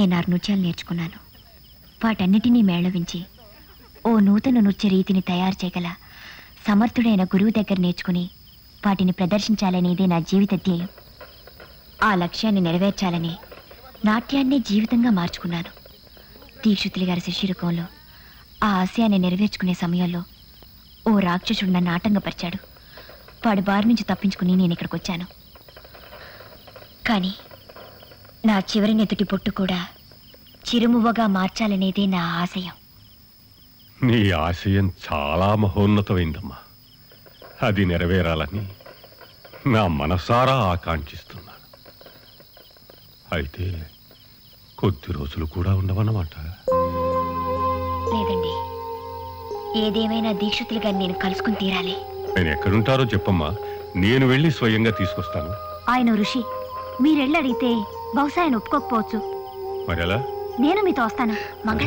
నేను ఆరు నృత్యాలు నేర్చుకున్నాను వాటన్నిటినీ మేళవించి ఓ నూతన నృత్య రీతిని తయారు చేయగల సమర్థుడైన గురువు దగ్గర నేర్చుకుని వాటిని ప్రదర్శించాలనేదే నా జీవిత ధ్యేయం ఆ లక్ష్యాన్ని నెరవేర్చాలని నాట్యాన్నే జీవితంగా మార్చుకున్నాను దీక్షితులు గారి శిష్యురకంలో ఆ ఆశయాన్ని నెరవేర్చుకునే సమయంలో ఓ రాక్షసుడు నన్ను ఆటంకపరిచాడు వాడి బారి నుంచి తప్పించుకుని నేను ఇక్కడికి వచ్చాను కానీ నా చివరి నెదుటి పొట్టు కూడా చిరుమువ్వగా మార్చాలనేదే నా ఆశయం నీ ఆశయం చాలా మహోన్నతమైందమ్మా అది నెరవేరాలని నా మనసారా ఆకాంక్షిస్తున్నాను అయితే కొద్ది రోజులు కూడా ఉండవన్నమాట లేదండి ఏదేమైనా దీక్షితులు గారిని నేను కలుసుకుని తీరాలి నేను ఎక్కడుంటారో చెప్పమ్మా నేను వెళ్ళి స్వయంగా తీసుకొస్తాను ఆయన ఋషి మీరెళ్ళి అడిగితే బహుశా ఆయన ఒప్పుకోకపోవచ్చు మరెలా నేను మీతో వస్తాను మంగళ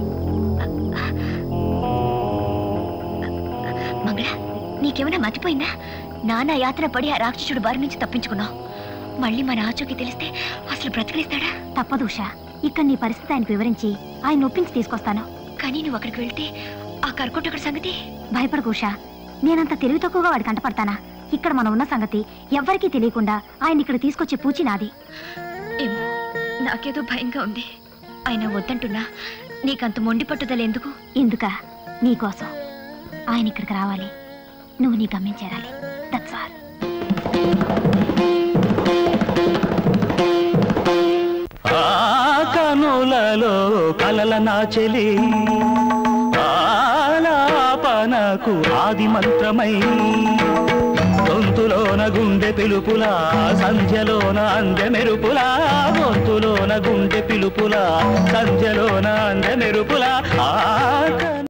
మంగళ నీకేమైనా మతిపోయిందా నాన్న యాత్ర పడి ఆ రాక్షసుడు బారి నుంచి తప్పించుకున్నావు మళ్ళీ మన ఆచూకి తెలిస్తే అసలు బ్రతికిస్తాడా తప్పదు ఉషా ఇక్కడ నీ పరిస్థితి ఆయనకు వివరించి ఆయన ఒప్పించి తీసుకొస్తాను కానీ నువ్వు అక్కడికి వెళ్తే ఆ కర్కోటకుడి సంగతి భయపడకు ఉషా నేనంత తెలివి తక్కువగా వాడికి అంటపడతానా ఇక్కడ మనం ఉన్న సంగతి ఎవ్వరికీ తెలియకుండా ఆయన ఇక్కడ తీసుకొచ్చే పూచి నాది ఏమో నాకేదో భయంగా ఉంది ఆయన వద్దంటున్నా నీకంత మొండి పట్టుదల ఎందుకు ఎందుక నీకోసం ఆయన ఇక్కడికి రావాలి నువ్వు నీ గమ్యం చేరాలి దట్స్ ఆల్ ఆ కనులలో కలల నాచెలి ఆలాపనకు ఆది మంత్రమై గొంతులోన గుండె పిలుపులా సంధ్యలోన అందె మెరుపులా గొంతులోన గుండె పిలుపులా సంధ్యలోన అందె మెరుపులా ఆ